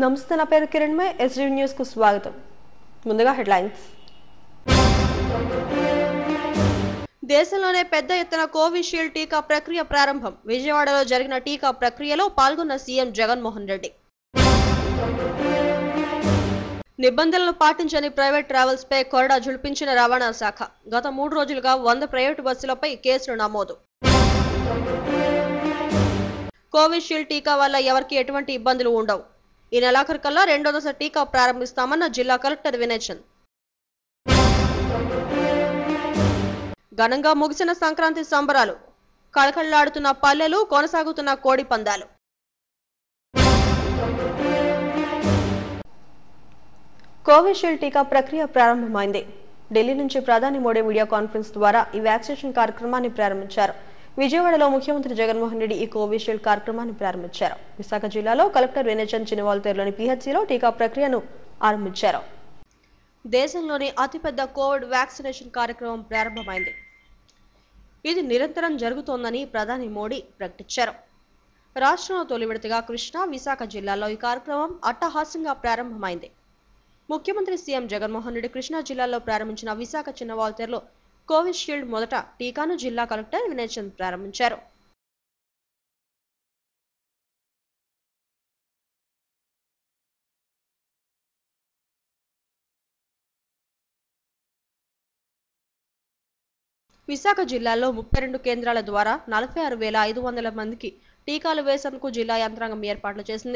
నమస్తే నా పేరు కిరణ్ మై ఎస్డీ న్యూస్ కు స్వాగతం ముందుగా హెడ్లైన్స్ దేశంలోనే పెద్ద ఎత్తున కోవిషీల్డ్ టీకా ప్రక్రియ ప్రారంభం విజయవాడలో జరిగిన టీకా ప్రక్రియలో పాల్గొన్న సీఎం జగన్మోహన్ రెడ్డి నిబంధనలు పాటించని ప్రైవేట్ ట్రావెల్స్ పై కొరడా జుల్పించిన రవాణా శాఖ గత మూడు రోజులుగా వంద ప్రైవేటు బస్సులపై కేసులు నమోదు కోవిషీల్డ్ టీకా వల్ల ఎవరికి ఎటువంటి ఇబ్బందులు ఉండవు ఈ నెలాఖరుకల్లా రెండో దశ టీకా ప్రారంభిస్తామన్న జిల్లా కలెక్టర్ వినయ్ చంద్ ఘనంగా ముగిసిన సంక్రాంతి సంబరాలు కళకళలాడుతున్న పల్లెలు కొనసాగుతున్న కోడి పందాలు కోవిషీల్డ్ టీకా ప్రక్రియ ప్రారంభమైంది ఢిల్లీ నుంచి ప్రధాని మోడీ వీడియో కాన్ఫరెన్స్ ద్వారా ఈ వ్యాక్సినేషన్ కార్యక్రమాన్ని ప్రారంభించారు విజయవాడలో ముఖ్యమంత్రి జగన్మోహన్ రెడ్డి ఈ కోవిషీల్డ్ కార్యక్రమాన్ని ప్రారంభించారు విశాఖ జిల్లాలో కలెక్టర్ వినయచంద్ చినవాల్తేరులోని పీహెచ్సీలో టీకా ప్రక్రియను ఆరంభించారు దేశంలోని అతిపెద్ద కోవిడ్ వ్యాక్సినేషన్ కార్యక్రమం ప్రారంభమైంది ఇది నిరంతరం జరుగుతోందని ప్రధాని మోడీ ప్రకటించారు రాష్ట్రంలో తొలి విడతగా కృష్ణా విశాఖ జిల్లాలో ఈ కార్యక్రమం అట్టహాసంగా ప్రారంభమైంది ముఖ్యమంత్రి సీఎం జగన్మోహన్ రెడ్డి కృష్ణా జిల్లాలో ప్రారంభించిన విశాఖ చిన్నవాల్తేరులో కోవిషీల్డ్ మొదట టీకాను జిల్లా కలెక్టర్ వినయ్ చంద్ ప్రారంభించారు విశాఖ జిల్లాలో ముప్పై రెండు కేంద్రాల ద్వారా నలభై ఆరు వేల ఐదు వందల మందికి టీకాలు వేసేందుకు జిల్లా యంత్రాంగం ఏర్పాట్లు చేసింది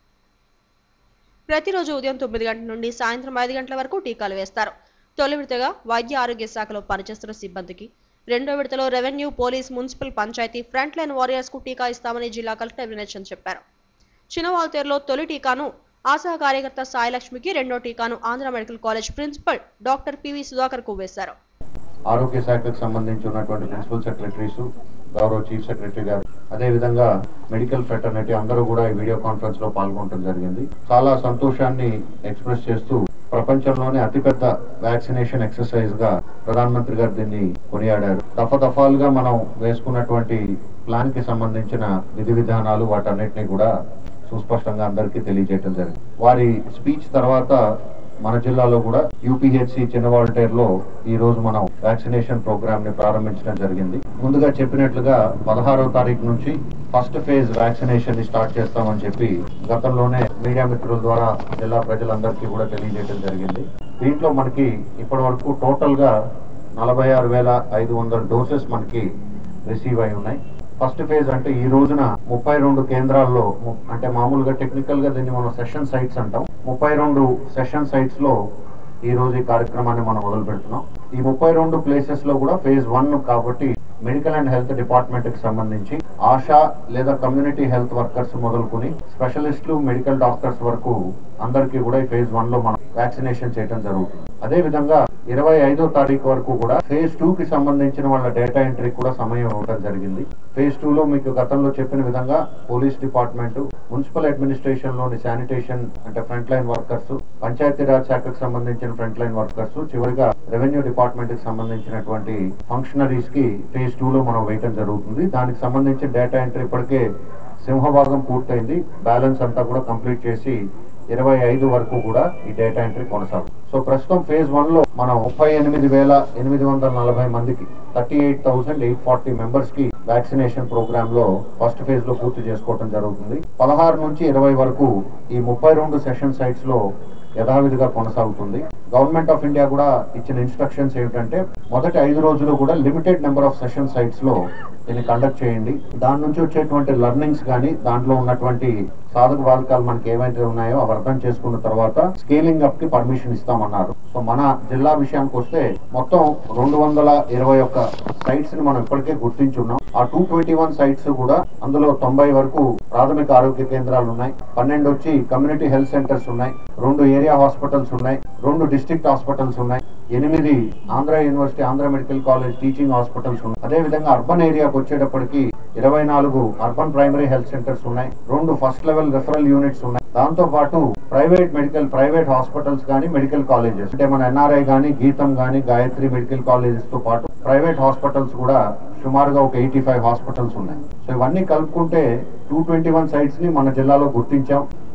ప్రతిరోజు ఉదయం తొమ్మిది గంటల నుండి సాయంత్రం ఐదు గంటల వరకు టీకాలు వేస్తారు తొలి విడతగా వైద్య ఆరోగ్య శాఖలో పనిచేస్తున్న సిబ్బందికి రెండో విడతలో revenue police municipal panchayat front line warriors కు టీకా ఇస్తామని జిల్లా కలెక్టర్ వినయ్ చంద్ చెప్పారు చిన్నవాల్తేరులో తొలి టీకాను ఆశా కార్యకర్త సాయిలక్ష్మికి రెండో టీకాను Andhra medical college principal doctor PV Sudhakar కు వేశారు ఆరోగ్య శాఖకు సంబంధించి ఉన్నటువంటి ప్రిన్సిపల్ సెక్రటరీస్ గౌరవ చీఫ్ సెక్రటరీ గారు అదే విధంగా మెడికల్ ఫెటర్నిటీ అందరూ కూడా ఈ వీడియో కాన్ఫరెన్స్ లో పాల్గొనడం జరిగింది చాలా సంతోషాన్ని ఎక్స్ప్రెస్ చేస్తూ ప్రపంచంలోనే అతిపెద్ద వ్యాక్సినేషన్ ఎక్సర్సైజ్ గా ప్రధానమంత్రి గారు దీన్ని కొనియాడారు దఫదఫాలుగా మనం వేసుకున్నటువంటి ప్లాన్ కి సంబంధించిన విధి విధానాలు వాటన్నిటిని కూడా సుస్పష్టంగా అందరికీ తెలియజేయడం జరిగింది వారి స్పీచ్ తర్వాత మన జిల్లాలో కూడా యూపీహెచ్సి చిన్నవాల్టేర్ లో ఈ రోజు మనం వ్యాక్సినేషన్ ప్రోగ్రామ్ ని ప్రారంభించడం జరిగింది ముందుగా చెప్పినట్లుగా పదహారవ తారీఖు నుంచి ఫస్ట్ ఫేజ్ వ్యాక్సినేషన్ ని స్టార్ట్ చేస్తామని చెప్పి గతంలోనే మీడియా మిత్రుల ద్వారా జిల్లా ప్రజలందరికీ కూడా తెలియజేయడం జరిగింది దీంట్లో మనకి ఇప్పటి వరకు టోటల్ గా నలభై ఆరు వేల ఐదు వందల డోసెస్ మనకి రిసీవ్ అయి ఉన్నాయి ఫస్ట్ ఫేజ్ అంటే ఈ రోజున ముప్పై రెండు కేంద్రాల్లో ము- అంటే మామూలుగా టెక్నికల్ గా దీన్ని మనం సెషన్ సైట్స్ అంటాం ముప్పై రెండు సెషన్ సైట్స్ లో ఈ రోజు ఈ కార్యక్రమాన్ని మనం మొదలు పెడుతున్నాం ఈ ముప్పై రెండు ప్లేసెస్ లో కూడా ఫేజ్ వన్ కాబట్టి మెడికల్ అండ్ హెల్త్ డిపార్ట్మెంట్ కి సంబంధించి ఆశా లేదా కమ్యూనిటీ హెల్త్ వర్కర్స్ మొదలుకొని స్పెషలిస్టులు మెడికల్ డాక్టర్స్ వరకు అందరికీ కూడా ఈ ఫేజ్ వన్ లో మనం వ్యాక్సినేషన్ చేయడం జరుగుతుంది అదే విధంగా ఇరవై ఐదో తారీఖు వరకు కూడా ఫేజ్ టూ కి సంబంధించిన వాళ్ళ డేటా ఎంట్రీ కూడా సమయం ఇవ్వడం జరిగింది ఫేజ్ టూ లో మీకు గతంలో చెప్పిన విధంగా పోలీస్ డిపార్ట్మెంట్ మున్సిపల్ అడ్మినిస్ట్రేషన్ లోని శానిటేషన్ అంటే ఫ్రంట్ లైన్ వర్కర్స్ పంచాయతీరాజ్ శాఖకు సంబంధించిన ఫ్రంట్ లైన్ వర్కర్స్ చివరిగా రెవెన్యూ డిపార్ట్మెంట్ కి సంబంధించినటువంటి ఫంక్షనరీస్ కి ఫేజ్ టూ లో మనం వేయటం జరుగుతుంది దానికి సంబంధించిన డేటా ఎంట్రీ ఇప్పటికే సింహభాగం పూర్తయింది బ్యాలెన్స్ అంతా కూడా కంప్లీట్ చేసి ఇరవై ఐదు వరకు కూడా ఈ డేటా ఎంట్రీ కొనసాగుతుంది సో ప్రస్తుతం ఫేజ్ వన్ లో మనం ముప్పై ఎనిమిది వేల ఎనిమిది వందల నలభై మందికి thirty eight thousand eight forty members కి వ్యాక్సినేషన్ ప్రోగ్రామ్ లో ఫస్ట్ ఫేజ్ లో పూర్తి చేసుకోవడం జరుగుతుంది పదహారు నుంచి ఇరవై వరకు ఈ ముప్పై రెండు సెషన్ సైట్స్ లో యథావిధిగా కొనసాగుతుంది గవర్నమెంట్ ఆఫ్ ఇండియా కూడా ఇచ్చిన ఇన్స్ట్రక్షన్స్ ఏమిటంటే మొదటి ఐదు రోజులు కూడా limited number of session sites లో దీన్ని కండక్ట్ చేయండి దాని నుంచి వచ్చేటువంటి లెర్నింగ్స్ కానీ దాంట్లో ఉన్నటువంటి సాధక బాధకాలు మనకి ఏవైతే ఉన్నాయో అవి అర్థం చేసుకున్న తర్వాత స్కేలింగ్ అప్ కి పర్మిషన్ ఇస్తామన్నారు సో మన జిల్లా విషయానికి వస్తే మొత్తం రెండు వందల ఇరవై ఒక్క సైట్స్ ని మనం ఇప్పటికే గుర్తించున్నాం ఆ టూ ట్వంటీ వన్ సైట్స్ కూడా అందులో తొంభై వరకు ప్రాథమిక ఆరోగ్య కేంద్రాలు ఉన్నాయి పన్నెండు వచ్చి కమ్యూనిటీ హెల్త్ సెంటర్స్ ఉన్నాయి రెండు ఏరియా హాస్పిటల్స్ ఉన్నాయి రెండు డిస్ట్రిక్ట్ హాస్పిటల్స్ ఉన్నాయి ఎనిమిది Andhra university Andhra medical college teaching hospitals ఉన్నాయి అదే విధంగా అర్బన్ ఏరియాకి వచ్చేటప్పటికి ఇరవై నాలుగు అర్బన్ ప్రైమరీ హెల్త్ సెంటర్స్ ఉన్నాయి రెండు ఫస్ట్ లెవెల్ రెఫరల్ యూనిట్స్ ఉన్నాయి దాంతో పాటు ప్రైవేట్ మెడికల్ ప్రైవేట్ హాస్పిటల్స్ కానీ మెడికల్ కాలేజెస్ అంటే మన ఎన్ఆర్ఐ కానీ గీతం కానీ గాయత్రి మెడికల్ కాలేజెస్ తో పాటు ప్రైవేట్ హాస్పిటల్స్ కూడా సుమారుగా ఒక ఎయిటీ ఫైవ్ హాస్పిటల్స్ ఉన్నాయి సో ఇవన్నీ కలుపుకుంటే టూ ట్వంటీ వన్ సైట్స్ ని మన జిల్లాలో గుర్తించాం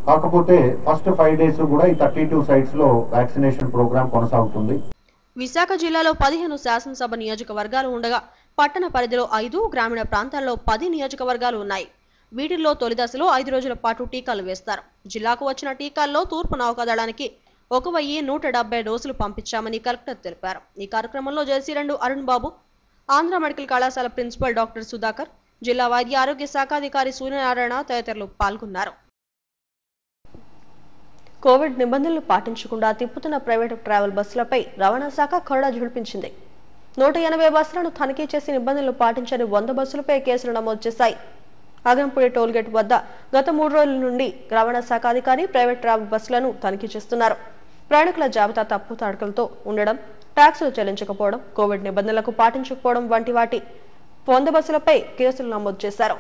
కాకపోతే ఫస్ట్ ఫైవ్ డేస్ కూడా ఈ థర్టీ టూ సైట్స్ లో వ్యాక్సినేషన్ ప్రోగ్రామ్ కొనసాగుతుంది విశాఖ జిల్లాలో పదిహేను శాసనసభ నియోజకవర్గాలు ఉండగా పట్టణ పరిధిలో ఐదు గ్రామీణ ప్రాంతాల్లో పది నియోజకవర్గాలు ఉన్నాయి వీటిల్లో తొలి దశలో ఐదు రోజుల పాటు టీకాలు వేస్తారు జిల్లాకు వచ్చిన టీకాల్లో తూర్పు నౌకాదళానికి ఒక వెయ్యి నూట డెబ్బై డోసులు పంపించామని కలెక్టర్ తెలిపారు ఈ కార్యక్రమంలో జేసీ రెండు అరుణ్ బాబు ఆంధ్ర మెడికల్ కళాశాల ప్రిన్సిపల్ డాక్టర్ సుధాకర్ జిల్లా వైద్య ఆరోగ్య శాఖాధికారి సూర్యనారాయణ తదితరులు పాల్గొన్నారు కోవిడ్ నిబంధనలు పాటించకుండా తిప్పుతున్న ప్రైవేటు ట్రావెల్ బస్సులపై రవాణా శాఖ కొరడా జుడిపించింది నూట ఎనభై బస్సులను తనిఖీ చేసి నిబంధనలు పాటించని వంద బస్సులపై కేసులు నమోదు చేశాయి అగంపూడి టోల్గేట్ వద్ద గత మూడు రోజుల నుండి రవాణా శాఖ అధికారి ప్రైవేట్ ట్రావెల్ బస్సులను తనిఖీ చేస్తున్నారు ప్రయాణికుల జాబితా తప్పు తాడకలతో ఉండడం ట్యాక్సులు చెల్లించకపోవడం కోవిడ్ నిబంధనలకు పాటించకపోవడం వంటి వాటి వంద బస్సులపై కేసులు నమోదు చేశారు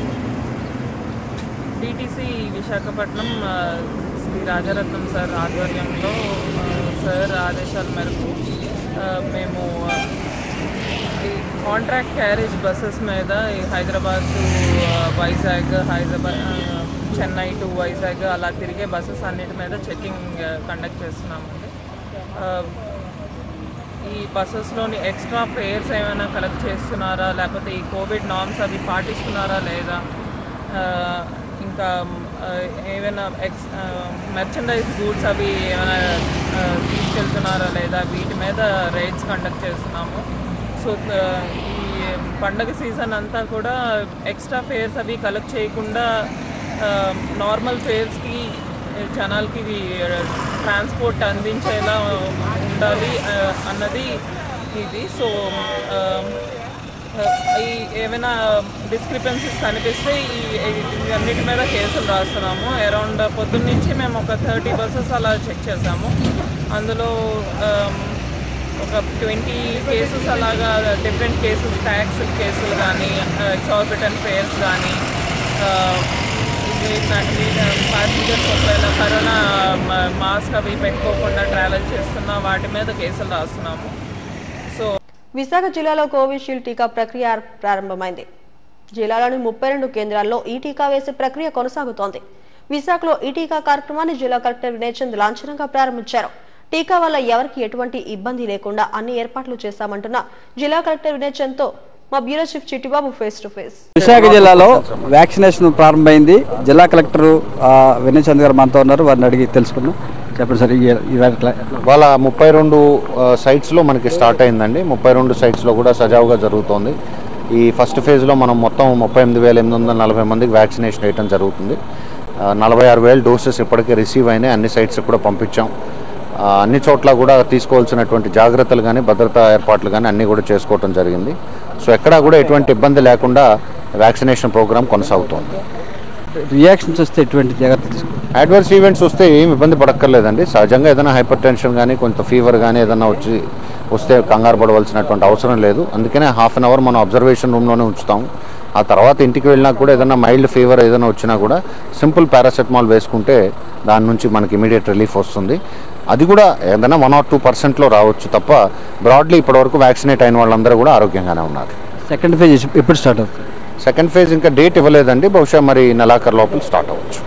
డిటీసీ విశాఖపట్నం ఆ, శ్రీ రాజరత్నం సార్ ఆధ్వర్యంలో ఆ, సార్ ఆదేశాల మేరకు ఆ, మేము ఆ, ఈ కాంట్రాక్ట్ క్యారేజ్ బస్సెస్ మీద ఈ హైదరాబాద్ టు ఆ, వైజాగ్ హైదరాబాద్ ఆ, చెన్నై టు వైజాగ్ అలా తిరిగే బస్సెస్ అన్నిటి మీద చెకింగ్ కండక్ట్ చేస్తున్నామండి ఆ, ఈ బస్సెస్లోని ఎక్స్ట్రా ఫేర్స్ ఏమైనా కలెక్ట్ చేస్తున్నారా లేకపోతే ఈ కోవిడ్ నామ్స్ అవి పాటిస్తున్నారా లేదా ఆ, ఇంకా ఆ, ఏమైనా ఎక్స్ మెర్చండైజ్ గూడ్స్ అవి ఏమైనా ఆ, తీసుకెళ్తున్నారా లేదా వీటి మీద రైడ్స్ కండక్ట్ చేస్తున్నాము సో ఆ, ఈ పండగ సీజన్ అంతా కూడా ఎక్స్ట్రా ఫేర్స్ అవి కలెక్ట్ చేయకుండా నార్మల్ ఫేర్స్కి జనాలకి ఇవి ట్రాన్స్పోర్ట్ అందించేలా ఉండాలి ఆ, అన్నది ఇది సో ఆ, ఈ ఏమైనా డిస్క్రిపెన్సీస్ కనిపిస్తే ఈ ఈ అన్నిటి మీద కేసులు రాస్తున్నాము అరౌండ్ పొద్దున్న నుంచి మేము ఒక థర్టీ బస్సెస్ అలా చెక్ చేసాము అందులో ఆమ్, ఒక ట్వంటీ కేసెస్ అలాగా డిఫరెంట్ కేసెస్ ట్యాక్స్ కేసులు కానీ ఎక్సార్బిటెంట్ ఫేర్స్ కానీ ప్యాసింజర్స్ ఒకవేళ కరోనా మ- మాస్క్ అవి పెట్టుకోకుండా ట్రావెల్ చేస్తున్న వాటి మీద కేసులు రాస్తున్నాము సో విశాఖ జిల్లాలో కోవిషీల్డ్ టీకా ప్రక్రియ ప్రారంభమైంది జిల్లాలోని ముప్పై రెండు కేంద్రాల్లో ఈ టీకా వేసే ప్రక్రియ కొనసాగుతోంది విశాఖలో ఈ టీకా కార్యక్రమాన్ని జిల్లా కలెక్టర్ వినయచంద్ లాంఛనంగా ప్రారంభించారు టీకా వల్ల ఎవరికి ఎటువంటి ఇబ్బంది లేకుండా అన్ని ఏర్పాట్లు చేశామంటున్న జిల్లా కలెక్టర్ వినయచంద్ తో మా bureau chief Chittibabu face to face Visakha జిల్లాలో వ్యాక్సినేషన్ ప్రారంభమైంది జిల్లా కలెక్టర్ ఆ, వినయ్ చంద్ గారు మనతో ఉన్నారు వారిని అడిగి తెలుసుకుందాం చెప్పండి సార్ ఈ- ఈ వారి క్లా- వాళ్ళ ముప్పై రెండు సైట్స్లో మనకి స్టార్ట్ అయిందండి ముప్పై రెండు సైట్స్లో కూడా సజావుగా జరుగుతోంది ఈ ఫస్ట్ ఫేజ్లో మనం మొత్తం ముప్పై ఎనిమిది వేల ఎనిమిది వందల నలభై మందికి వ్యాక్సినేషన్ వేయడం జరుగుతుంది ఆ, నలభై ఆరు వేల డోసెస్ ఇప్పటికే రిసీవ్ అయినాయి అన్ని సైట్స్ కూడా పంపించాం ఆ, అన్ని చోట్ల కూడా తీసుకోవాల్సినటువంటి జాగ్రత్తలు కానీ భద్రతా ఏర్పాట్లు కానీ అన్నీ కూడా చేసుకోవటం జరిగింది సో ఎక్కడా కూడా ఎటువంటి ఇబ్బంది లేకుండా వ్యాక్సినేషన్ ప్రోగ్రామ్ కొనసాగుతోంది రియాక్షన్స్ వస్తే ఎటువంటి జాగ్రత్త తీసుకో అడ్వర్స్ ఈవెంట్స్ వస్తే ఏం ఇబ్బంది పడక్కర్లేదండి సహజంగా ఏదైనా హైపర్ టెన్షన్ కానీ కొంత ఫీవర్ కానీ ఏదైనా వచ్చి వస్తే కంగారు పడవలసినటువంటి అవసరం లేదు అందుకనే హాఫ్ అన్ అవర్ మనం అబ్జర్వేషన్ రూమ్లోనే ఉంచుతాం ఆ తర్వాత ఇంటికి వెళ్ళినా కూడా ఏదైనా మైల్డ్ ఫీవర్ ఏదైనా వచ్చినా కూడా సింపుల్ పారాసెటమాల్ వేసుకుంటే దాని నుంచి మనకి ఇమీడియట్ రిలీఫ్ వస్తుంది అది కూడా ఏదైనా వన్ ఆర్ టూ పర్సెంట్లో రావచ్చు తప్ప బ్రాడ్లీ ఇప్పటివరకు వ్యాక్సినేట్ అయిన వాళ్ళందరూ కూడా ఆరోగ్యంగానే ఉన్నారు సెకండ్ ఫేజ్ ఎప్పుడు స్టార్ట్ అవుతుంది సెకండ్ ఫేజ్ ఇంకా డేట్ ఇవ్వలేదండి బహుశా మరి నెలాఖరు లోపల స్టార్ట్ అవ్వచ్చు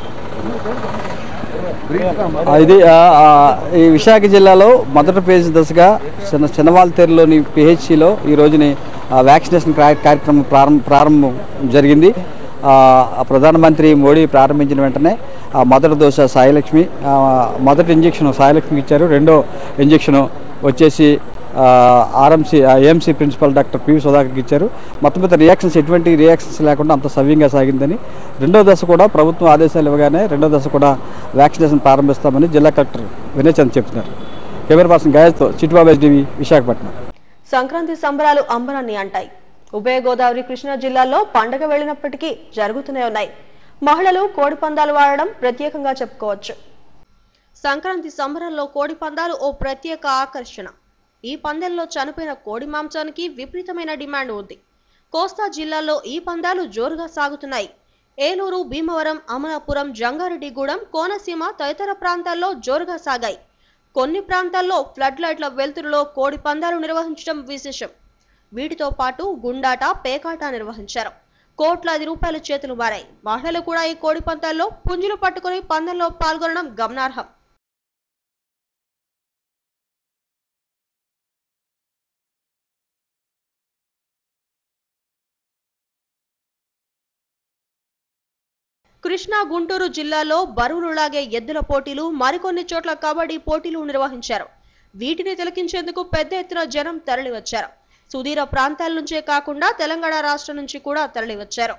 ఆ, ఇది ఆ, ఆ, ఈ విశాఖ జిల్లాలో మొదటి ఫేజ్ దశగా చిన్న చిన్నవాల్తేరులోని పిహెచ్సిలో ఈ రోజుని ఆ, వ్యాక్సినేషన్ కార్య- కార్యక్రమం ప్రారంభం ప్రారంభం జరిగింది ఆ, ఆ ప్రధానమంత్రి మోడీ ప్రారంభించిన వెంటనే ఆ మొదటి దోశ సాయిలక్ష్మి ఆ, మొదటి ఇంజెక్షన్ సాయిలక్ష్మికి ఇచ్చారు రెండో ఇంజెక్షన్ వచ్చేసి RMC AMC principal doctor PV సుధాకర్కి ఇచ్చారు మొత్తం మీద రియాక్షన్స్ ఎటువంటి రియాక్షన్స్ లేకుండా అంత సవ్యంగా సాగిందని రెండో దశ కూడా ప్రభుత్వం ఆదేశాలు ఇవ్వగానే రెండో దశ కూడా వ్యాక్సినేషన్ ప్రారంభిస్తామని జిల్లా కలెక్టర్ వినయ్ చంద్ చెప్తున్నారు కెమెరా పర్సన్ గాయత్తో చిట్టుబాబు ఎస్డివి విశాఖపట్నం సంక్రాంతి సంబరాలు అంబరాన్ని అంటాయి ఉభయ గోదావరి కృష్ణా జిల్లాల్లో పండగ వెళ్ళినప్పటికీ జరుగుతూనే ఉన్నాయి మహిళలు కోడి పందాలు వాడడం ప్రత్యేకంగా చెప్పుకోవచ్చు సంక్రాంతి సంబరాల్లో కోడి పందాలు ఓ ప్రత్యేక ఆకర్షణ ఈ పందెల్లో చనిపోయిన కోడి మాంసానికి విపరీతమైన డిమాండ్ ఉంది కోస్తా జిల్లాల్లో ఈ పందాలు జోరుగా సాగుతున్నాయి ఏలూరు భీమవరం అమలాపురం జంగారెడ్డిగూడెం కోనసీమ తదితర ప్రాంతాల్లో జోరుగా సాగాయి కొన్ని ప్రాంతాల్లో ఫ్లడ్ లైట్ల వెలుతురులో కోడి పందాలు నిర్వహించడం విశేషం వీటితో పాటు గుండాట పేకాట నిర్వహించారు కోట్లాది రూపాయల చేతులు మారాయి మహిళలు కూడా ఈ కోడి పందాల్లో పుంజులు పట్టుకుని పందెంలో పాల్గొనడం గమనార్హం కృష్ణా గుంటూరు జిల్లాలో బరువులు లాగే ఎద్దుల పోటీలు మరికొన్ని చోట్ల కబడ్డీ పోటీలు నిర్వహించారు వీటిని తిలకించేందుకు పెద్ద ఎత్తున జనం తరలివచ్చారు సుదూర ప్రాంతాల నుంచే కాకుండా తెలంగాణ రాష్ట్రం నుంచి కూడా తరలివచ్చారు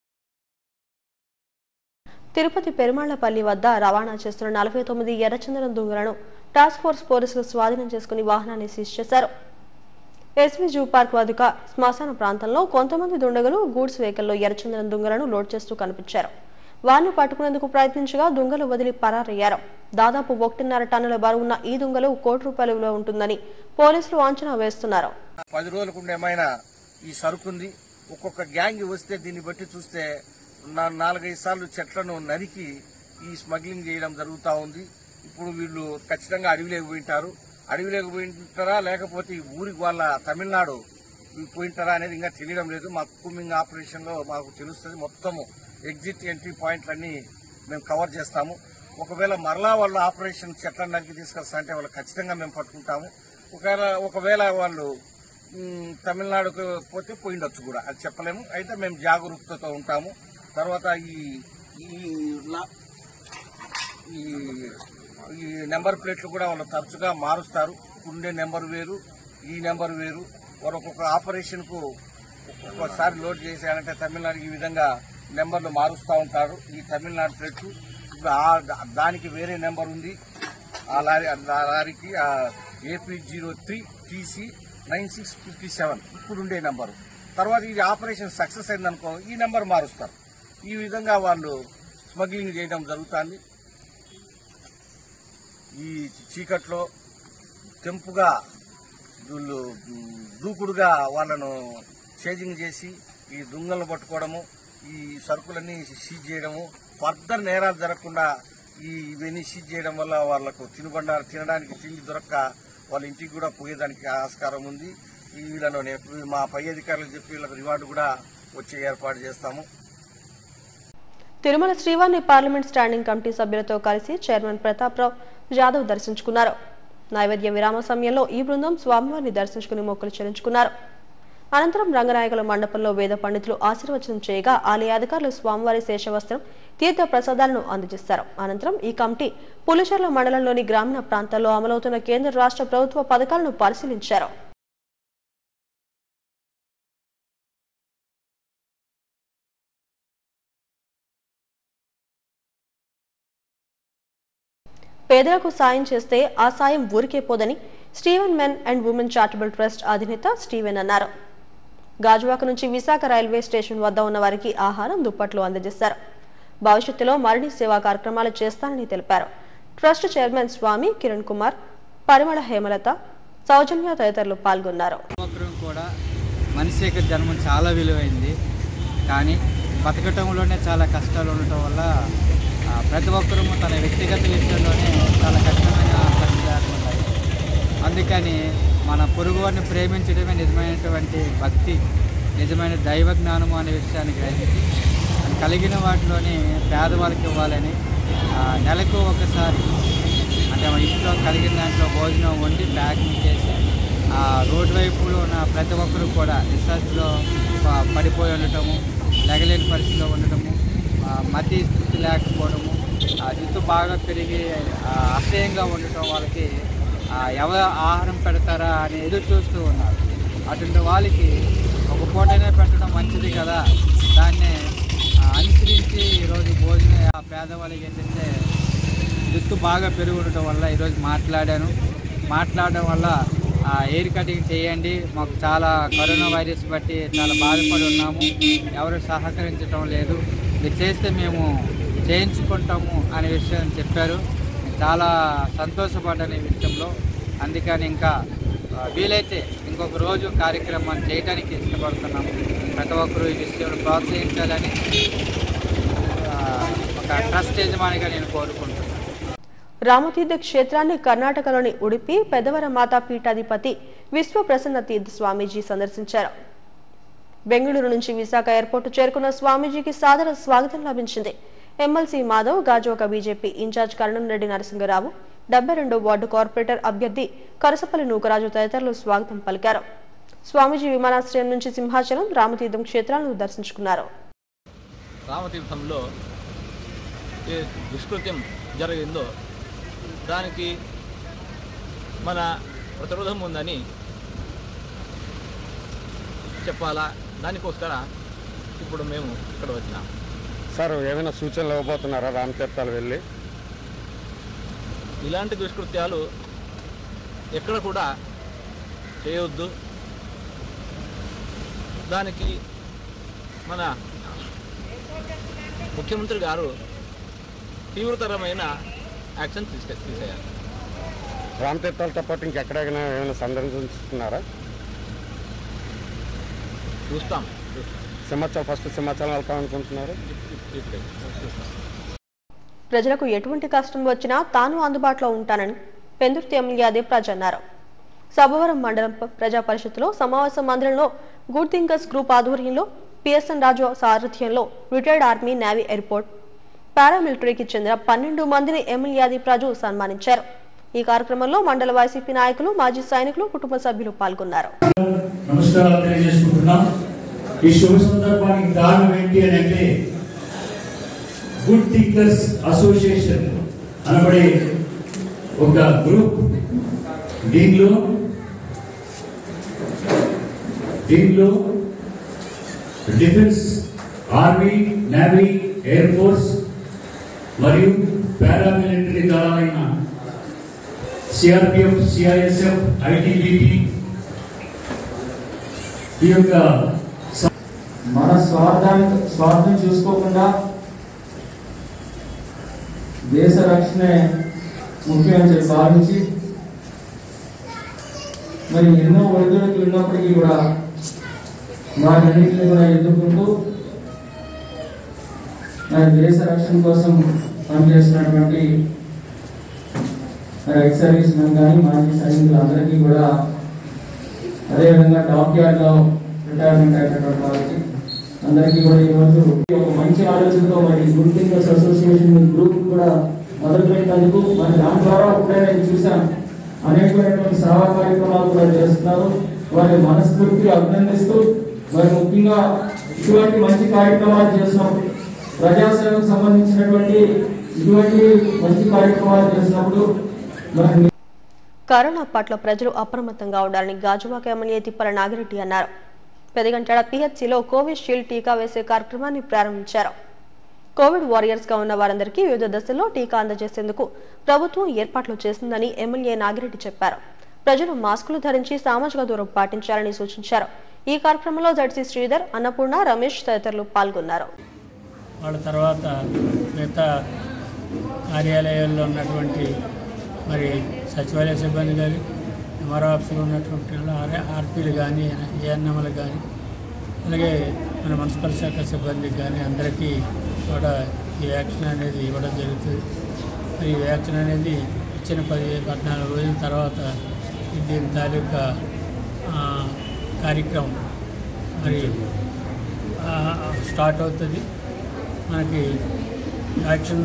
తిరుపతి పెరుమాళ్లపల్లి వద్ద రవాణా చేస్తున్న నలభై తొమ్మిది ఎర్రచందనం దొంగలను టాస్క్ ఫోర్స్ పోలీసులు స్వాధీనం చేసుకుని వాహనాన్ని సీజ్ చేశారు ఎస్వి జూ పార్క్ వద్ద శ్మశాన ప్రాంతంలో కొంతమంది దుండగులు గూడ్స్ వెహికల్లో ఎర్రచందనం దుంగలను లోడ్ చేస్తూ కనిపించారు వారిని పట్టుకునేందుకు ప్రయత్నించగా దుంగలు వదిలి పరారయ్యారు దాదాపు ఒకటిన్నర టన్నుల బరువున్న ఈ దుంగలు కోటి రూపాయల విలువ ఉంటుందని పోలీసులు అంచనా వేస్తున్నారు పది రోజులకు ఏమైనా ఈ సరుకుంది ఒక్కొక్క గ్యాంగ్ వస్తే దీన్ని బట్టి చూస్తే నా- నాలుగైదు సార్లు చెట్లను నరికి ఈ స్మగ్లింగ్ చేయడం జరుగుతూ ఉంది ఇప్పుడు వీళ్ళు ఖచ్చితంగా అడవిలోకి పోయింటారు అడవిలోకి పోయింటారా లేకపోతే ఈ ఊరికి వాళ్ళ తమిళనాడు పోయింటారా అనేది ఇంకా తెలియడం లేదు మా కుమింగ్ ఆపరేషన్ లో మాకు తెలుస్తుంది మొత్తము ఎగ్జిట్ ఎంట్రీ పాయింట్లన్నీ మేము కవర్ చేస్తాము ఒకవేళ మరలా వాళ్ళు ఆపరేషన్ చెట్లను నరికి తీసుకొస్తా అంటే వాళ్ళు ఖచ్చితంగా మేము పట్టుకుంటాము ఒకవేళ ఒకవేళ వాళ్ళు మ్, తమిళనాడుకు పోతే పోయిండొచ్చు కూడా అది చెప్పలేము అయితే మేము జాగరూకతతో ఉంటాము తర్వాత ఈ ఈ లా- ఈ ఈ నెంబర్ ప్లేట్లు కూడా వాళ్ళు తరచుగా మారుస్తారు ఉండే నెంబర్ వేరు ఈ నెంబర్ వేరు వారు ఒక్కొక్క ఆపరేషన్కు ఒక్కొక్కసారి లోడ్ చేశారంటే తమిళనాడుకి ఈ విధంగా నెంబర్లు మారుస్తూ ఉంటారు ఈ తమిళనాడు ప్లేట్లు ఇప్పుడు ఆ- దానికి వేరే నెంబర్ ఉంది ఆ లారీ ఆ లారీకి AP zero three TC nine six fifty seven ఇప్పుడు ఉండే నెంబరు తర్వాత ఇది ఆపరేషన్ సక్సెస్ అయిందనుకో ఈ నెంబర్ మారుస్తారు ఈ విధంగా వాళ్ళు స్మగ్లింగ్ చేయడం జరుగుతుంది ఈ చీకట్లో తెంపుగా వీళ్ళు మ్, దూకుడుగా వాళ్ళను చేజింగ్ చేసి ఈ దుంగలను పట్టుకోవడము ఈ సరుకులన్నీ సీజ్ చేయడము ఫర్దర్ నేరాలు జరగకుండా ఈ ఇవన్నీ సీజ్ చేయడం వల్ల వాళ్ళకు తినుబండారు తినడానికి తిండి దొరక్క వాళ్ళ ఇంటికి కూడా పోయేదానికి ఆస్కారం ఉంది ఈ వీళ్ళను నేను మా పై అధికారులకు చెప్పి వీళ్ళకి రివార్డు కూడా వచ్చే ఏర్పాటు చేస్తాము తిరుమల శ్రీవారిని పార్లమెంట్ స్టాండింగ్ కమిటీ సభ్యులతో కలిసి చైర్మన్ ప్రతాప్రావు జాదవ్ దర్శించుకున్నారు నైవేద్య విరామ సమయంలో ఈ బృందం స్వామివారిని దర్శించుకుని మొక్కులు చెల్లించుకున్నారు అనంతరం రంగనాయకుల మండపంలో వేద పండితులు ఆశీర్వచనం చేయగా ఆలయ అధికారులు స్వామివారి శేషవస్త్రం తీర్థ ప్రసాదాలను అందజేస్తారు అనంతరం ఈ కమిటీ పులిచెర్ల మండలంలోని గ్రామీణ ప్రాంతాల్లో అమలవుతున్న కేంద్ర రాష్ట్ర ప్రభుత్వ పథకాలను పరిశీలించారు పేదలకు సాయం చేస్తే ఆ సాయం ఊరికే పోదని Steven men and women charitable trust అధినేత స్టీవెన్ అన్నారు గాజువాక నుంచి విశాఖ రైల్వే స్టేషన్ వద్ద ఉన్న వారికి ఆహారం దుప్పట్లు అందజేశారు భవిష్యత్తులో మరిన్ని సేవా కార్యక్రమాలు చేస్తానని తెలిపారు ట్రస్ట్ చైర్మన్ స్వామి కిరణ్ కుమార్ పరిమళ హేమలత సౌజన్య తదితరులు పాల్గొన్నారు ఒక్కరం కూడా మనిషి యొక్క జన్మం చాలా విలువైంది కానీ బతకటంలోనే చాలా కష్టాలు ఉండటం వల్ల ఆ, ప్రతి ఒక్కరూ తన వ్యక్తిగత విషయంలోనే చాలా కష్టమైన పరిస్థితులు ఏర్పడ్డాయి అందుకని మన పొరుగువారిని ప్రేమించడమే నిజమైనటువంటి భక్తి నిజమైన దైవ జ్ఞానము అనే విషయాన్ని గ్రహించి అది కలిగిన వాటిలోని పేదవాళ్ళకి ఇవ్వాలని ఆ, నెలకు ఒకసారి అంటే మన ఇంట్లో కలిగిన దాంట్లో భోజనం వండి ప్యాకింగ్ చేసి ఆ రోడ్డు వైపులో ఉన్న ప్రతి ఒక్కరు కూడా రిసర్చ్లో పడిపోయి ఉండటము లెగలేని పరిస్థితిలో ఉండటము ఆ, మతి స్థితి లేకపోవడము ఆ, జుట్టు బాగా పెరిగి ఆ, అసహ్యంగా ఉండటం వాళ్ళకి ఆ, ఎవరు ఆహారం పెడతారా అని ఎదురు చూస్తూ ఉన్నారు అటువంటి వాళ్ళకి ఒక పూటనే పెట్టడం మంచిది కదా దాన్నే ఆ, అనుసరించి ఈరోజు భోజనం ఆ పేదవాళ్ళకి ఏంటంటే జుట్టు బాగా పెరిగి ఉండటం వల్ల ఈరోజు మాట్లాడాను మాట్లాడడం వల్ల ఆ, ఎయిర్ కటింగ్ చేయండి మాకు చాలా కరోనా వైరస్ బట్టి చాలా బాధపడి ఉన్నాము ఎవరు సహకరించడం లేదు ఇది చేస్తే మేము చేయించుకుంటాము అనే విషయం చెప్పారు నేను చాలా సంతోషపడ్డాను ఈ విషయంలో అందుకని ఇంకా ఆ, వీలైతే ఇంకొక రోజు కార్యక్రమాన్ని చేయడానికి ఇష్టపడుతున్నాము ప్రతి ఒక్కరూ ఈ విషయంలో ప్రోత్సహించాలని ఆ, ఒక ట్రస్ట్ యజమానిగా నేను కోరుకుంటున్నాను రామతీర్థ క్షేత్రాన్ని కర్ణాటకలోని ఉడిపి పెదవర మాతా పీఠాధిపతి విశ్వ ప్రసన్న తీర్థ స్వామీజీ సందర్శించారు బెంగళూరు నుంచి విశాఖ ఎయిర్పోర్టు చేరుకున్న స్వామీజీకి సాదర స్వాగతం లభించింది MLC Madhav Gajuwaka BJP incharge Karunam Reddy Narasimha Rao డెబ్బై రెండో వార్డు కార్పొరేటర్ అభ్యర్థి కరసపల్లి నూకరాజు తదితరులు స్వాగతం పలికారు స్వామీజీ విమానాశ్రయం నుంచి సింహాచలం రామతీర్థం క్షేత్రాలను దర్శించుకున్నారు రామతీర్థంలో ఏ దుష్కృత్యం జరిగిందో దానికి మన ప్రతిరోధం ఉందని చెప్పాలా దానికోసర ఇప్పుడు మేము ఇక్కడ వచ్చినాం సార్ ఏమైనా సూచనలు ఇవ్వబోతున్నారా రామతీర్థాలు వెళ్ళి ఇలాంటి దుష్కృత్యాలు ఎక్కడ కూడా చేయవద్దు దానికి మన ముఖ్యమంత్రి గారు తీవ్రతరమైన యాక్షన్ తీసుకె తీసేయాలి రామతీర్థాలతో పాటు ఇంకెక్కడైనా ఏమైనా సందర్శిస్తున్నారా చూస్తాం చూస్తాం. సింహాచలం ఫస్ట్ సింహాచలం వెళ్తాం అనుకుంటున్నారు ఇప్పుడే చూస్తాం ప్రజలకు ఎటువంటి కష్టం వచ్చినా తాను అందుబాటులో ఉంటానని పెందుర్తి ఎమ్మెల్యే అదేప్రాజ్ అన్నారు సభవరం మండలం ప- ప్రజా పరిషత్తులో సమావేశ మందిరంలో గుడ్ థింకర్స్ గ్రూప్ ఆధ్వర్యంలో పిఎస్ఎన్ రాజు సారథ్యంలో రిటైర్డ్ ఆర్మీ నేవీ ఎయిర్పోర్ట్ పారామిలిటరీకి చెందిన పన్నెండు మందిని ఎమ్మెల్యే అదిప్రాజు సన్మానించారు ఈ కార్యక్రమంలో మండల వైసీపీ నాయకులు మాజీ సైనికులు కుటుంబ సభ్యులు పాల్గొన్నారు నమస్కారాలు తెలియజేసుకుంటున్నాం ఈ శుభ సందర్భానికి కారణం ఏంటి అని అంటే గుడ్ థింకర్స్ అసోసియేషన్ అనబడే ఒక గ్రూప్ దీనిలో దీనిలో defence army navy air force మరియు పారామిలిటరీ దళాలైన సిఆర్పిఎఫ్ సిఐఎస్ఎఫ్ ఐటీబీపీ ఈ యొక్క మన స్వార్థాన్ని స్వార్థం చూసుకోకుండా దేశ రక్షణే ముఖ్యమని చెప్పి భావించి మరి ఎన్నో ఒడిదుడుకులు ఉన్నప్పటికీ కూడా వాటన్నింటినీ కూడా ఎదుర్కొంటూ మరి దేశ రక్షణ కోసం పనిచేస్తున్నటువంటి మరి ఎక్స్ సర్వీస్ మెన్ కానీ మాజీ సైనికులందరికీ కూడా అదేవిధంగా డాక్ యార్డ్లో రిటైర్మెంట్ అయినటువంటి వాళ్ళకి అందరికీ కూడా ఈరోజు ఒక మంచి ఆలోచనతో మరి గుడ్ థింకర్స్ అసోసియేషన్ గ్రూప్ కూడా మొదలుపెట్టినందుకు మరి దాని ద్వారా ఇప్పుడే నేను చూశాను అనేకమైనటువంటి సేవా కార్యక్రమాలు కూడా చేస్తున్నారు వారి మనస్ఫూర్తిగా అభినందిస్తూ మరి ముఖ్యంగా ఇటువంటి మంచి కార్యక్రమాలు చేసినప్పుడు ప్రజాసేవకు సంబంధించినటువంటి ఇటువంటి మంచి కార్యక్రమాలు చేసినప్పుడు మరి కరోనా పట్ల ప్రజలు అప్రమత్తంగా ఉండాలని గాజువాక ఎమ్మెల్యే తిప్పల నాగిరెడ్డి అన్నారు పెదగంటాడ పిహెచ్సిలో కోవిషీల్డ్ టీకా వేసే కార్యక్రమాన్ని ప్రారంభించారు కోవిడ్ వారియర్స్ గా ఉన్న వారందరికీ వివిధ దశల్లో టీకా అందజేసేందుకు ప్రభుత్వం ఏర్పాట్లు చేసిందని ఎమ్మెల్యే నాగిరెడ్డి చెప్పారు ప్రజలు మాస్కులు ధరించి సామాజిక దూరం పాటించాలని సూచించారు ఈ కార్యక్రమంలో జడ్సీ శ్రీధర్ అన్నపూర్ణ రమేష్ తదితరులు పాల్గొన్నారు వాళ్ళ తర్వాత మిగతా కార్యాలయాల్లో ఉన్నటువంటి మరి సచివాలయ సిబ్బంది కానీ ఎంఆర్ఓ ఆఫీసులో ఉన్నటువంటి వాళ్ళు ఆర్ ఆర్పీలు కానీ ఏఎన్ఎంలు కానీ అలాగే మన మున్సిపల్ శాఖ సిబ్బందికి కానీ అందరికీ కూడా ఈ వ్యాక్సిన్ అనేది ఇవ్వడం జరుగుతుంది మరి ఈ వ్యాక్సిన్ అనేది ఇచ్చిన పది పద్నాలుగు రోజుల తర్వాత దీని తాలూకా ఆ, కార్యక్రమం మరి ఆ, స్టార్ట్ అవుతుంది మనకి వ్యాక్సిన్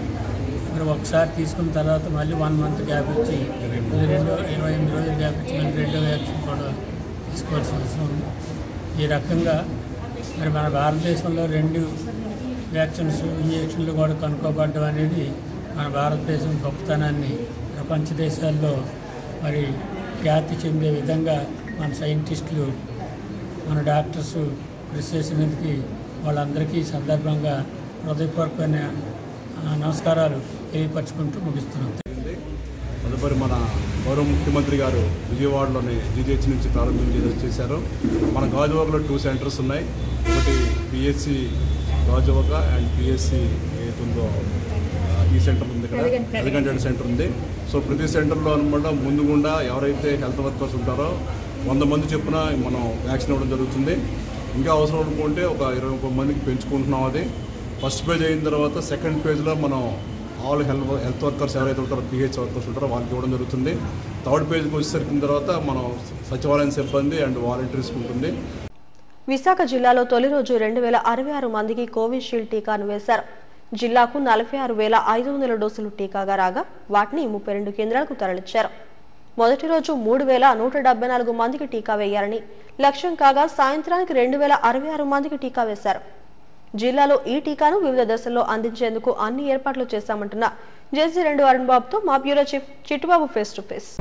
మరి ఒకసారి తీసుకున్న తర్వాత మళ్ళీ వన్ మంత్ గ్యాప్ ఇచ్చి మళ్ళీ రెండో ఇరవై ఎనిమిది రోజులు గ్యాప్ ఇచ్చి మళ్ళీ రెండో వ్యాక్సిన్ కూడా తీసుకోవాల్సిన అవసరం ఉంది ఈ రకంగా మరి మన భారతదేశంలో రెండు వ్యాక్సిన్స్ ఇంజక్షన్లు కూడా కనుక్కోబడడం అనేది మన భారతదేశం గొప్పతనాన్ని ప్రపంచ దేశాల్లో మరి ఖ్యాతి చెందే విధంగా మన సైంటిస్టులు మన డాక్టర్స్ కృషి చేసినందుకు వాళ్ళందరికీ ఈ సందర్భంగా హృదయపూర్వకమైన ఆ, నమస్కారాలు తెలియపరచుకుంటూ ముగిస్తున్నాం తదుపరి మన గౌరవ ముఖ్యమంత్రి గారు విజయవాడలోని జీజీహెచ్ నుంచి ప్రారంభించి చేశారు మన గాజువాకలో టూ సెంటర్స్ ఉన్నాయి ఒకటి పిఎస్సి గాజువాక అండ్ పిఎస్సి ఏతుందో ఆ, ఈ సెంటర్ ఉంది ఇక్కడ ఎలిగంటెడ్ సెంటర్ ఉంది సో ప్రతి సెంటర్లో అనమాట ముందు గుండా ఎవరైతే హెల్త్ వర్కర్స్ ఉంటారో వంద మంది చొప్పున మనం వ్యాక్సిన్ ఇవ్వడం జరుగుతుంది ఇంకా అవసరం అనుకుంటే ఒక ఇరవై ముప్పై మందికి పెంచుకుంటున్నాం అది ఫస్ట్ పేజ్ అయిన తర్వాత సెకండ్ పేజ్లో మనం ఆల్ హెల్త్ హెల్త్ వర్కర్స్ ఎవరైతే ఉంటారో పిహెచ్ వర్కర్స్ ఉంటారో వాళ్ళకి ఇవ్వడం జరుగుతుంది థర్డ్ పేజ్కి వచ్చేసరికి తర్వాత మనం సచివాలయం సిబ్బంది అండ్ వాలంటీర్స్కి ఉంటుంది విశాఖ జిల్లాలో తొలి రోజు రెండు వేల అరవై ఆరు మందికి కోవిషీల్డ్ టీకాను వేశారు జిల్లాకు నలభై ఆరు వేల ఐదు వందల డోసులు టీకాగా రాగా వాటిని ముప్పై రెండు కేంద్రాలకు తరలించారు మొదటి రోజు మూడు వేల నూట డెబ్బై నాలుగు మందికి టీకా వేయాలని లక్ష్యం కాగా సాయంత్రానికి రెండు వేల అరవై ఆరు మందికి టీకా వేశారు జిల్లాలో ఈ టీకాను వివిధ దశల్లో అందించేందుకు అన్ని ఏర్పాట్లు చేశామంటున్న జేసీ రెండు అరుణ్ బాబుతో మా bureau chief Chittubabu face to face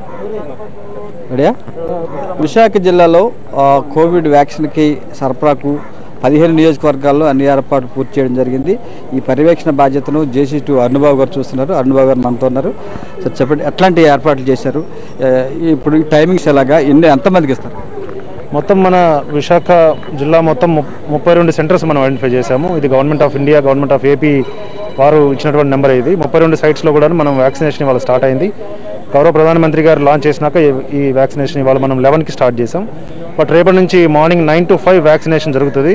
రెడీయా విశాఖ జిల్లాలో ఆ, కోవిడ్ వ్యాక్సిన్కి సరఫరాకు పదిహేను నియోజకవర్గాల్లో అన్ని ఏర్పాట్లు పూర్తి చేయడం జరిగింది ఈ పర్యవేక్షణ బాధ్యతను జేసీ టూ అరుణబాబు గారు చూస్తున్నారు అరుణబాబు గారు మనతో ఉన్నారు సార్ చెప్పండి ఎట్లాంటి ఏర్పాట్లు చేశారు ఆ, ఇప్పుడు ఈ టైమింగ్స్ ఎలాగా ఎన్ని ఎంతమందికి ఇస్తారు మొత్తం మన విశాఖ జిల్లా మొత్తం ము- ముప్పై రెండు సెంటర్స్ మనం ఐడెంటిఫై చేశాము ఇది government of India government of AP వారు ఇచ్చినటువంటి నెంబర్ ఇది ముప్పై రెండు సైట్స్లో కూడా మనం వ్యాక్సినేషన్ ఇవాళ స్టార్ట్ అయింది గౌరవ ప్రధానమంత్రి గారు లాంచ్ చేసినాక ఈ- ఈ వ్యాక్సినేషన్ ఇవాళ మనం లెవెన్కి స్టార్ట్ చేసాం బట్ రేపటి నుంచి morning nine to five vaccination జరుగుతుంది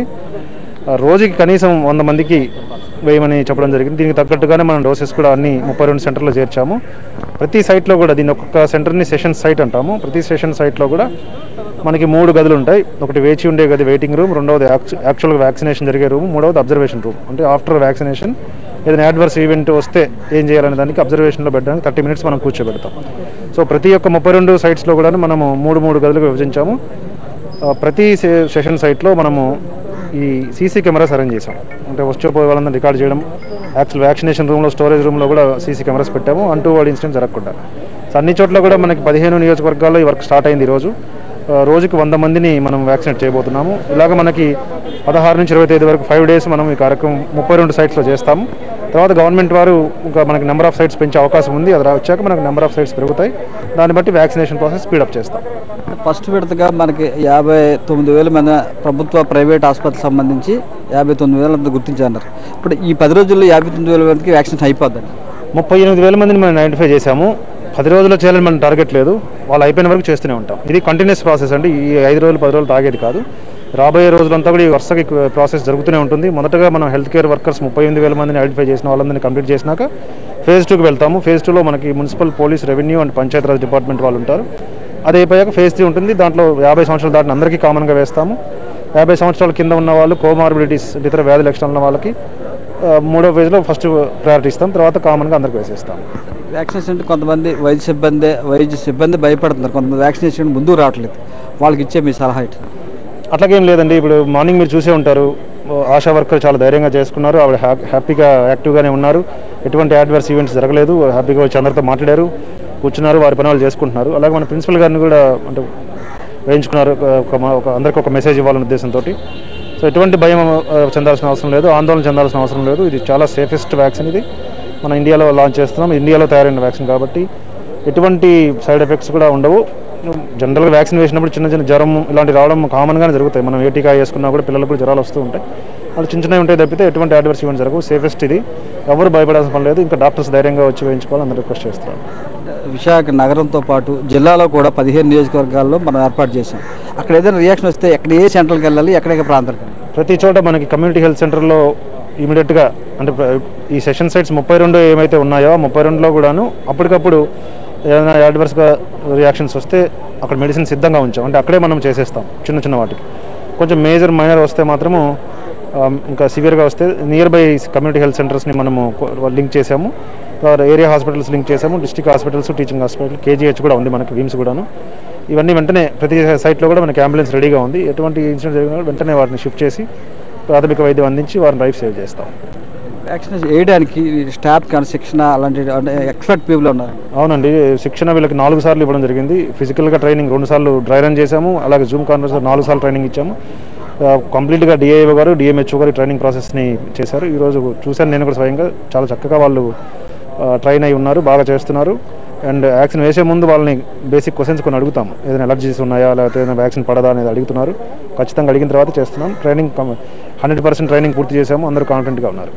ఆ, రోజుకి కనీసం వంద మందికి వేయమని చెప్పడం జరిగింది దీనికి తగ్గట్టుగానే మనం డోసెస్ కూడా అన్ని ముప్పై రెండు సెంటర్లో చేర్చాము ప్రతి సైట్లో కూడా దీని ఒక్కొక్క సెంటర్ని సెషన్ సైట్ అంటాము ప్రతి సెషన్ సైట్లో కూడా మనకి మూడు గదులు ఉంటాయి ఒకటి వేచి ఉండే గది వెయిటింగ్ రూమ్ రెండవది యాక్చు- యాక్చువల్గా వ్యాక్సినేషన్ జరిగే రూమ్ మూడవది అబ్జర్వేషన్ రూమ్ అంటే ఆఫ్టర్ వ్యాక్సినేషన్ ఏదైనా అడ్వర్స్ ఈవెంట్ వస్తే ఏం చేయాలనే దానికి అబ్జర్వేషన్లో పెట్టడానికి థర్టీ మినిట్స్ మనం కూర్చోబెడతాం సో ప్రతి ఒక్క ముప్పై రెండు సైట్స్లో కూడా మనము మూడు మూడు గదులుగా విభజించాము ఆ, ప్రతి సె- సెషన్ సైట్లో మనము ఈ సీసీ కెమెరాస్ అరేంజ్ చేసాం అంటే వచ్చేపోయే వాళ్ళందరినీ రికార్డ్ చేయడం యాక్చువల్ వ్యాక్సినేషన్ రూమ్లో స్టోరేజ్ రూమ్లో కూడా సీసీ కెమెరాస్ పెట్టాము అంటూ వాడి ఇన్సిడెంట్ జరగకుండా సో అన్ని చోట్ల కూడా మనకి పదిహేను నియోజకవర్గాల్లో ఈ వర్క్ స్టార్ట్ అయింది ఈరోజు ఆ, రోజుకి వంద మందిని మనం వ్యాక్సినేట్ చేయబోతున్నాము ఇలాగ మనకి పదహారు నుంచి ఇరవై తేదీ వరకు ఫైవ్ డేస్ మనం ఈ కార్యక్రమం ముప్పై రెండు సైట్స్లో చేస్తాము తర్వాత గవర్నమెంట్ వారు ఇంకా మనకి నెంబర్ ఆఫ్ సైట్స్ పెంచే అవకాశం ఉంది అది రా- వచ్చాక మనకు నెంబర్ ఆఫ్ సైట్స్ పెరుగుతాయి దాన్ని బట్టి వ్యాక్సినేషన్ ప్రాసెస్ స్పీడప్ చేస్తాం ఫస్ట్ విడతగా మనకి యాభై తొమ్మిది వేల మంది ప్రభుత్వ ప్రైవేట్ ఆసుపత్రికి సంబంధించి యాభై తొమ్మిది వేల మంది గుర్తించారు ఇప్పుడు ఈ పది రోజుల్లో యాభై తొమ్మిది వేల మందికి వ్యాక్సిన్ అయిపోద్ది ముప్పై ఎనిమిది వేల మందిని మనం ఐడెంటిఫై చేశాము పది రోజుల్లో చేయాలని మన టార్గెట్ లేదు వాళ్ళు అయిపోయిన వరకు చేస్తూనే ఉంటాం ఇది కంటిన్యూస్ ప్రాసెస్ అండి ఈ ఐదు రోజులు పది రోజులు తాగేది కాదు రాబోయే రోజులంతా కూడా ఈ వరుసగా ప్రాసెస్ జరుగుతూనే ఉంటుంది మొదటగా మనం హెల్త్ కేర్ వర్కర్స్ ముప్పై ఎనిమిది వేల మందిని ఐడెంటిఫై చేసిన వాళ్ళందరినీ కంప్లీట్ చేసినాక ఫేజ్ టూకి వెళ్తాము ఫేజ్ టూలో మనకి municipal police revenue and Panchayati Raj department వాళ్ళు ఉంటారు అది అయిపోయాక ఫేజ్ త్రీ ఉంటుంది దాంట్లో యాభై సంవత్సరాలు దాటిన అందరికీ కామన్గా వేస్తాము యాభై సంవత్సరాల కింద ఉన్న వాళ్ళు కోమార్బిడిటీస్ ఇతర వ్యాధి లక్షణాలు ఉన్న వాళ్ళకి ఆ, మూడో ఫేజ్లో ఫస్ట్ ప్రయారిటీ ఇస్తాం తర్వాత కామన్గా అందరికి వేసేస్తాం వ్యాక్సినేషన్ అంటే కొంతమంది వైద్య సిబ్బంది వైద్య సిబ్బంది భయపడుతున్నారు కొంతమంది వ్యాక్సినేషన్ ముందుకు రావట్లేదు వాళ్ళకి ఇచ్చే మీ సలహా ఏంటి అట్లాగేం లేదండి ఇప్పుడు మార్నింగ్ మీరు చూసే ఉంటారు ఆశా వర్కర్ చాలా ధైర్యంగా చేసుకున్నారు ఆవిడ హ్యా- హ్యాపీగా యాక్టివ్గానే ఉన్నారు ఎటువంటి అడ్వర్స్ ఈవెంట్స్ జరగలేదు హ్యాపీగా వచ్చి అందరితో మాట్లాడారు కూర్చున్నారు వారి పని వాళ్ళు చేసుకుంటున్నారు అలాగే మన ప్రిన్సిపల్ గారిని కూడా అంటే వేయించుకున్నారు ఒక- ఒక ఒక అందరికి ఒక మెసేజ్ ఇవ్వాలనే ఉద్దేశంతో సో ఎటువంటి భయం ఆ, చెందాల్సిన అవసరం లేదు ఆందోళన చెందాల్సిన అవసరం లేదు ఇది చాలా సేఫెస్ట్ వ్యాక్సిన్ ఇది మన ఇండియాలో లాంచ్ చేస్తున్నాం ఇండియాలో తయారైన వ్యాక్సిన్ కాబట్టి ఎటువంటి సైడ్ ఎఫెక్ట్స్ కూడా ఉండవు జనరల్గా వ్యాక్సిన్ వేసినప్పుడు చిన్న చిన్న జ్వరం ఇలాంటి రావడం కామన్గానే జరుగుతాయి మనం ఏ టీకా వేసుకున్నా కూడా పిల్లలకు కూడా జ్వరాలు వస్తూ ఉంటాయి అది చిన్న చిన్నవి ఉంటాయి తప్పితే ఎటువంటి అడ్వర్స్ ఈవెంట్ జరగవు సేఫెస్ట్ ఇది ఎవరు భయపడాల్సిన పని లేదు ఇంకా డాక్టర్స్ ధైర్యంగా వచ్చి వేయించుకోవాలని అందరూ రిక్వెస్ట్ చేస్తున్నారు విశాఖ నగరంతో పాటు జిల్లాలో కూడా పదిహేను నియోజకవర్గాల్లో మనం ఏర్పాటు చేసాం అక్కడ ఏదైనా రియాక్షన్ వస్తే ఎక్కడ ఏ సెంటర్కి వెళ్ళాలి ఎక్కడెక్కడ ప్రాంతాలకు వెళ్ళాలి ప్రతి చోట మనకి కమ్యూనిటీ హెల్త్ సెంటర్లో ఇమీడియట్గా అంటే ప్ర- ఈ సెషన్ సైట్స్ ముప్పై రెండు ఏమైతే ఉన్నాయో ముప్పై రెండులో కూడాను అప్పటికప్పుడు ఏదైనా అడ్వర్స్గా రియాక్షన్స్ వస్తే అక్కడ మెడిసిన్ సిద్ధంగా ఉంచాం అంటే అక్కడే మనం చేసేస్తాం చిన్న చిన్న వాటికి కొంచెం మేజర్ మైనర్ వస్తే మాత్రము ఆ, ఇంకా సివియర్గా వస్తే నియర్ బై కమ్యూనిటీ హెల్త్ సెంటర్స్ని మనము లింక్ చేసాము ఏరియా హాస్పిటల్స్ లింక్ చేసాము district hospitals teaching hospital KGH కూడా ఉంది మనకి విమ్స్ కూడాను ఇవన్నీ వెంటనే ప్రతి సైట్లో కూడా మనకి అంబులెన్స్ రెడీగా ఉంది ఎటువంటి ఇన్సిడెంట్ జరిగినా కూడా వెంటనే వాటిని షిఫ్ట్ చేసి ప్రాథమిక వైద్యం అందించి వారిని లైఫ్ సేవ్ చేస్తాం వ్యాక్సినేషన్ వేయడానికి స్టాఫ్ కానీ శిక్షణ అలాంటి అంటే ఎక్స్పర్ట్ పీపుల్ ఉన్నారు అవునండి శిక్షణ వీళ్ళకి నాలుగు సార్లు ఇవ్వడం జరిగింది ఫిజికల్గా ట్రైనింగ్ రెండు సార్లు డ్రై రన్ చేశాము అలాగే జూమ్ కాన్ఫరెన్స్ నాలుగు సార్లు ట్రైనింగ్ ఇచ్చాము ఆ, కంప్లీట్గా డిఏఓ గారు డిఎంహెచ్ఓ గారు ఈ ట్రైనింగ్ ప్రాసెస్ని చేశారు ఈరోజు చూశాను నేను కూడా స్వయంగా చాలా చక్కగా వాళ్ళు ఆ, ట్రైన్ అయి ఉన్నారు బాగా చేస్తున్నారు అండ్ వ్యాక్సిన్ వేసే ముందు వాళ్ళని బేసిక్ క్వశ్చన్స్ కొన్ని అడుగుతాము ఏదైనా ఎలర్జీస్ ఉన్నాయా లేకపోతే ఏదైనా వ్యాక్సిన్ పడదా అనేది అడుగుతున్నారు ఖచ్చితంగా అడిగిన తర్వాత చేస్తున్నాం ట్రైనింగ్ హండ్రెడ్ పర్సెంట్ ట్రైనింగ్ పూర్తి చేశాము అందరూ కాన్ఫిడెంట్గా ఉన్నారు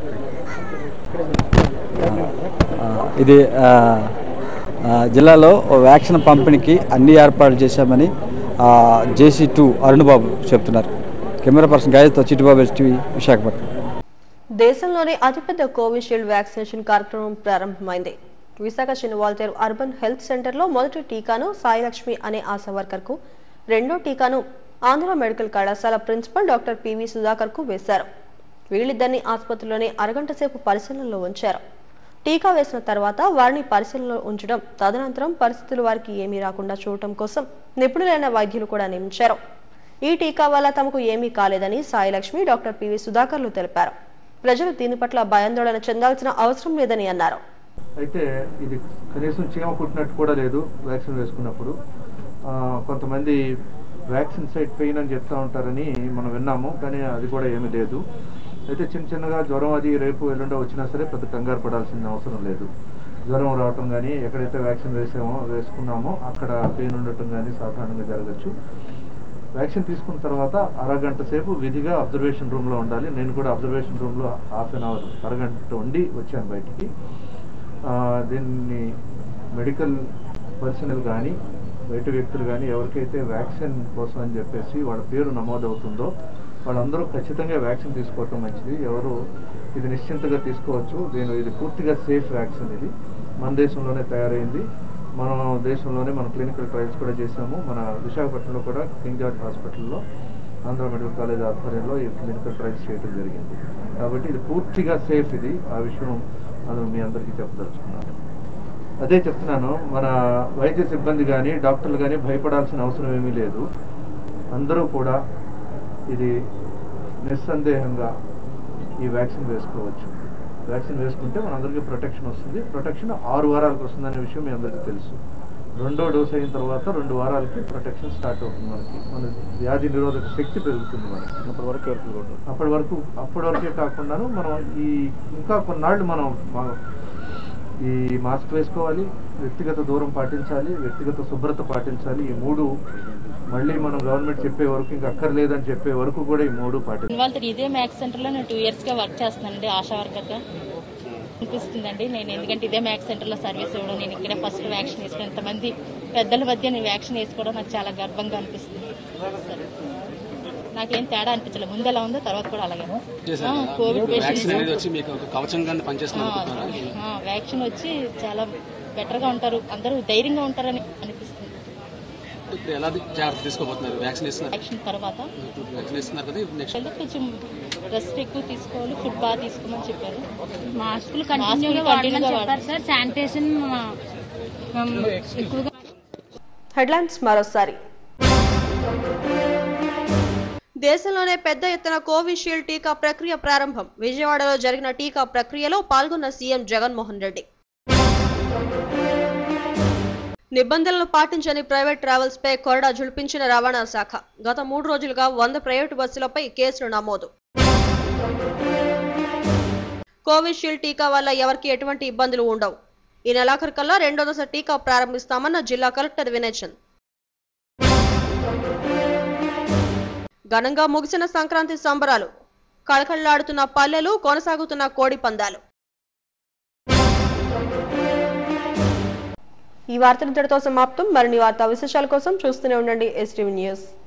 ఆ, ఇది ఆ, ఆ, జిల్లాలో వ్యాక్సిన్ పంపిణీకి అన్ని ఏర్పాట్లు చేశామని జేసీ టూ అరుణ్ బాబు చెప్తున్నారు కెమెరా పర్సన్ గాయత్తో చిట్టుబాబు ఎస్టీవీ విశాఖపట్నం దేశంలోనే అతిపెద్ద కోవిషీల్డ్ వ్యాక్సినేషన్ కార్యక్రమం ప్రారంభమైంది విశాఖ చిన్నవాల్తేరు అర్బన్ హెల్త్ సెంటర్లో మొదటి టీకాను సాయిలక్ష్మి అనే ఆశా వర్కర్కు రెండో టీకాను ఆంధ్ర మెడికల్ కళాశాల ప్రిన్సిపల్ డాక్టర్ పివి సుధాకర్ కు వేశారు వీళ్ళిద్దరిని ఆసుపత్రిలోనే అరగంట సేపు పరిశీలనలో ఉంచారు టీకా వేసిన తర్వాత వారిని పరిశీలనలో ఉంచడం తదనంతరం పరిస్థితులు వారికి ఏమీ రాకుండా చూడటం కోసం నిపుణులైన వైద్యులు కూడా నియమించారు ఈ టీకా వల్ల తమకు ఏమీ కాలేదని సాయిలక్ష్మి డాక్టర్ పివి సుధాకర్లు తెలిపారు ప్రజలు దీని పట్ల భయాందోళన చెందాల్సిన అవసరం లేదని అన్నారు అయితే ఇది కనీసం చీమ కుట్టినట్టు కూడా లేదు వ్యాక్సిన్ వేసుకున్నప్పుడు ఆ, కొంతమంది వ్యాక్సిన్ సైడ్ పెయిన్ అని చెప్తా ఉంటారని మనం విన్నాము కానీ అది కూడా ఏమీ లేదు అయితే చిన్న చిన్నగా జ్వరం అది రేపు ఎల్లుండో వచ్చినా సరే పెద్ద కంగారు పడాల్సిన అవసరం లేదు జ్వరం రావటం కానీ ఎక్కడైతే వ్యాక్సిన్ వేసామో వేసుకున్నామో అక్కడ పెయిన్ ఉండటం కానీ సాధారణంగా జరగచ్చు వ్యాక్సిన్ తీసుకున్న తర్వాత అరగంట సేపు విధిగా అబ్జర్వేషన్ రూమ్లో ఉండాలి నేను కూడా అబ్జర్వేషన్ రూమ్లో హాఫ్ అన్ అవర్ అరగంట ఉండి వచ్చాను బయటికి ఆ, దీన్ని మెడికల్ పర్సనల్ కానీ బయట వ్యక్తులు కానీ ఎవరికైతే వ్యాక్సిన్ కోసం అని చెప్పేసి వాళ్ళ పేరు నమోదవుతుందో వాళ్ళందరూ ఖచ్చితంగా వ్యాక్సిన్ తీసుకోవటం మంచిది ఎవరు ఇది నిశ్చింతగా తీసుకోవచ్చు దీని ఇది పూర్తిగా సేఫ్ వ్యాక్సిన్ ఇది మన దేశంలోనే తయారైంది మన దేశంలోనే మన క్లినికల్ ట్రయల్స్ కూడా చేశాము మన విశాఖపట్నంలో కూడా కింగ్ జార్జ్ హాస్పిటల్లో ఆంధ్ర మెడికల్ కాలేజ్ ఆధ్వర్యంలో ఈ క్లినికల్ ట్రయల్స్ చేయడం జరిగింది కాబట్టి ఇది పూర్తిగా సేఫ్ ఇది ఆ విషయం అది మీ అందరికీ చెప్పదలుచుకున్నాను అదే చెప్తున్నాను మన వైద్య సిబ్బంది కానీ డాక్టర్లు కానీ భయపడాల్సిన అవసరం ఏమీ లేదు అందరూ కూడా ఇది నిస్సందేహంగా ఈ వ్యాక్సిన్ వేసుకోవచ్చు వ్యాక్సిన్ వేసుకుంటే మనందరికీ ప్రొటెక్షన్ వస్తుంది ప్రొటెక్షన్ ఆరు వారాలకు వస్తుందనే విషయం మీ అందరికీ తెలుసు రెండో డోస్ అయిన తర్వాత రెండు వారాలకి ప్రొటెక్షన్ స్టార్ట్ అవుతుంది మనకి మన వ్యాధి నిరోధక శక్తి పెరుగుతుంది మనకి అప్పటి వరకు కేర్ఫుల్ అప్పటి వరకు అప్పటి వరకే కాకుండాను మనం ఈ ఇంకా కొన్నాళ్ళు మనం మా- ఈ మాస్క్ వేసుకోవాలి వ్యక్తిగత దూరం పాటించాలి వ్యక్తిగత శుభ్రత పాటించాలి ఈ మూడు మళ్ళీ మనం గవర్నమెంట్ చెప్పే వరకు ఇంకా అక్కర్లేదని చెప్పే వరకు కూడా ఈ మూడు పాటించాలి ఇవాళ ఇదే మ్యాథ్స్ సెంటర్లో నేను టూ ఇయర్స్గా వర్క్ చేస్తున్నానండి ఆశా వర్కర్గా అనిపిస్తుందండి నేను ఎందుకంటే ఇదే మ్యాథ్స్ సెంటర్లో సర్వీస్ ఇవ్వడం నేను ఇక్కడే ఫస్ట్ వ్యాక్సిన్ వేసుకుని ఇంతమంది పెద్దల మధ్య నేను వ్యాక్సిన్ వేసుకోవడం నాకు చాలా గర్వంగా అనిపిస్తుంది సరే. నాకేం తేడా అనిపించలేదు ముందు ఎలా ఉందో తర్వాత కూడా అలాగే ఆ, కోవిడ్ వ్యాక్సిన్ అనేది పేషెంట్స్ వచ్చి మీకు ఒక కవచంగా పనిచేస్తుంది ఆ, అనుకుంటున్నారా? ఆ, వ్యాక్సిన్ వచ్చి చాలా బెటర్గా ఉంటారు అందరూ ధైర్యంగా ఉంటారని అనిపిస్తుంది ఇప్పుడు ఎలా జాగ్రత్త తీసుకోబోతున్నారు వ్యాక్సిన్ ఇస్తున్నారు వ్యాక్సిన్ తర్వాత వ్యాక్సిన్ ఇస్తున్నారు కదా నెక్స్ట్ అయితే కొంచెం రెస్ట్ ఎక్కువ తీసుకోవాలి ఫుడ్ బాగా తీసుకోమని చెప్పారు మాస్కులు కంటిన్యూగా వాడమని చెప్పారు సార్ శానిటైజేషన్ ఎక్కువగా హెడ్లైన్స్ మరోసారి దేశంలోనే పెద్ద ఎత్తున కోవిషీల్డ్ టీకా ప్రక్రియ ప్రారంభం విజయవాడలో జరిగిన టీకా ప్రక్రియలో పాల్గొన్న సీఎం జగన్మోహన్ రెడ్డి నిబంధనలు పాటించని ప్రైవేట్ ట్రావెల్స్ పై కొరడా జుల్పించిన రవాణా శాఖ గత మూడు రోజులుగా వంద ప్రైవేటు బస్సులపై కేసులు నమోదు కోవిషీల్డ్ టీకా వల్ల ఎవరికి ఎటువంటి ఇబ్బందులు ఉండవు ఈ నెలాఖరుకల్లా రెండో దశ టీకా ప్రారంభిస్తామన్న జిల్లా కలెక్టర్ వినయ్ చంద్ ఘనంగా ముగిసిన సంక్రాంతి సంబరాలు కళకళలాడుతున్న పల్లెలు కొనసాగుతున్న కోడి పందాలు ఈ వార్తలు ఇంతటితో సమాప్తం మరిన్ని వార్తా విశేషాల కోసం చూస్తూనే ఉండండి ఎస్టీవీ న్యూస్